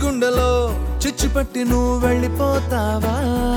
గుండెలో చిచ్చు పట్టి నువ్వు వెళ్ళిపోతావా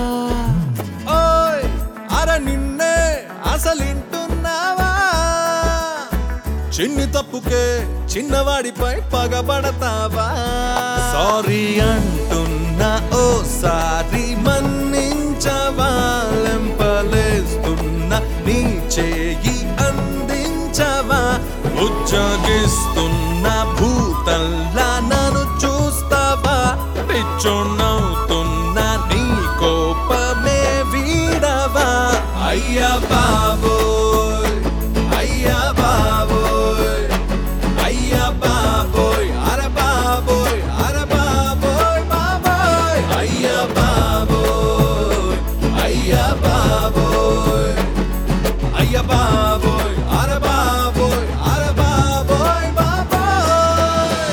ఓయ్ అర నిన్నే అసలింటున్నావా చిన్ని తప్పుకే చిన్నవాడిపై పగబడతావా సారీ అంటున్నా ఓ సారీ మన్నించవా లెంపలేస్తున్నా నీ చేయి అందించవా ఉజ్జగిస్తున్న భూతల్లా నన్ను చూస్తావా పిచ్చోన్నవుతున్నా నీ కోపమే వీడవా అయ్యా బాబోయ్ అయ్యా బాబోయ్ అయ్యా బాబోయ్ అర బాబోయ్ అర బాబోయ్ బాబోయ్ అయ్యా బాబోయ్ అయ్యా బాబోయ్ అయ్యా బాబోయ్ అర బాబోయ్ అర బాబోయ్ బాబోయ్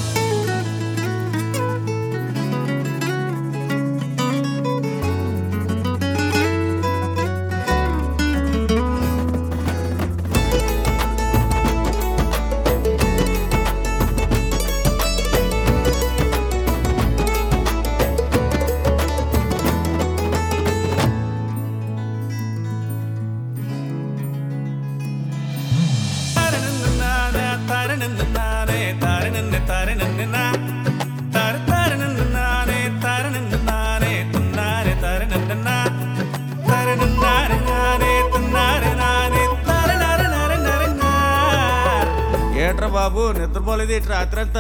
ఏట్రా బాబు నిద్రపోలేదు ఏంటి రాత్రంతా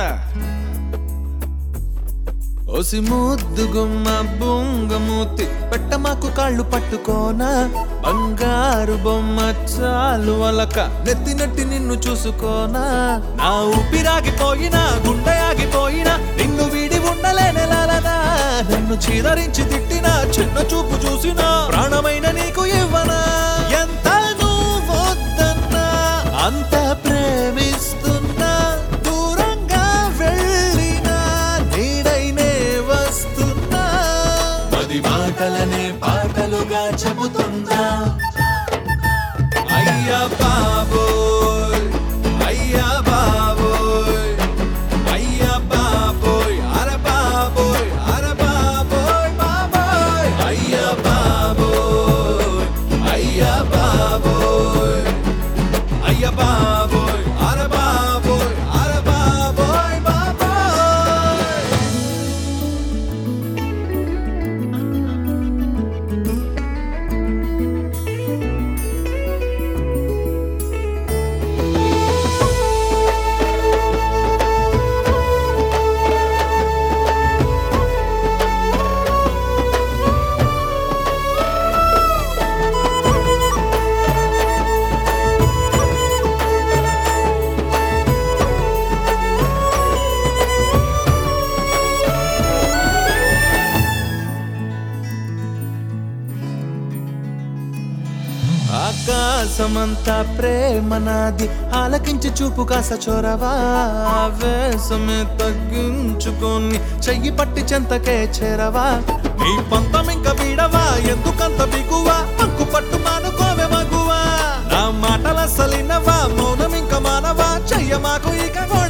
ఓసి ముద్దు గుమ్మ బుంగమూతి పెట్టమాకు కాళ్ళు పట్టుకోనా బంగారు బొమ్మ చాలు వలక నెత్తి నెట్టి నిన్ను చూసుకోనా నా ఊపిరాగిపోయినా గుండె ఆగిపోయినా నిన్ను వీడి ఉండలేనెలాలనా నన్ను చీదరించి తిట్టినా చిన్న చూపు చూసినా ప్రాణమైన నీకు ఇవ్వనా ఎంత నువ్వొద్దన్నా అంత ప్రేమిస్తున్నా దూరంగా వెళ్ళినా నీడైనే వస్తున్నా పది మాటలనే పాటలుగా చెబుతున్నా అయ్యా బాబోయ్ అయ్యా బాబోయ్ అయ్యా బాబోయ్ అర బాబోయ్ అర బాబోయ్ బాబోయ్ అయ్యా బాబోయ్ అయ్యా బాబోయ్ అయ్య బాబోయ్ అర బాబోయ్ అర బాబోయ్ బాబోయ్ ఆకాశమంతా ప్రేమ నాది ఆలకించి చూపు కాస చొరవా ఆవేశమే తగ్గించుకొని చెయ్యి పట్టి చెంతకే చేరవా నీ పంతం ఇంక వీడవా ఎందుకంత బిగువా పక్కు పట్టు మానుకోవే మగువా నా మాటల సలినవా మౌనం ఇంక మానవా చెయ్య మాకు ఇక గొడవ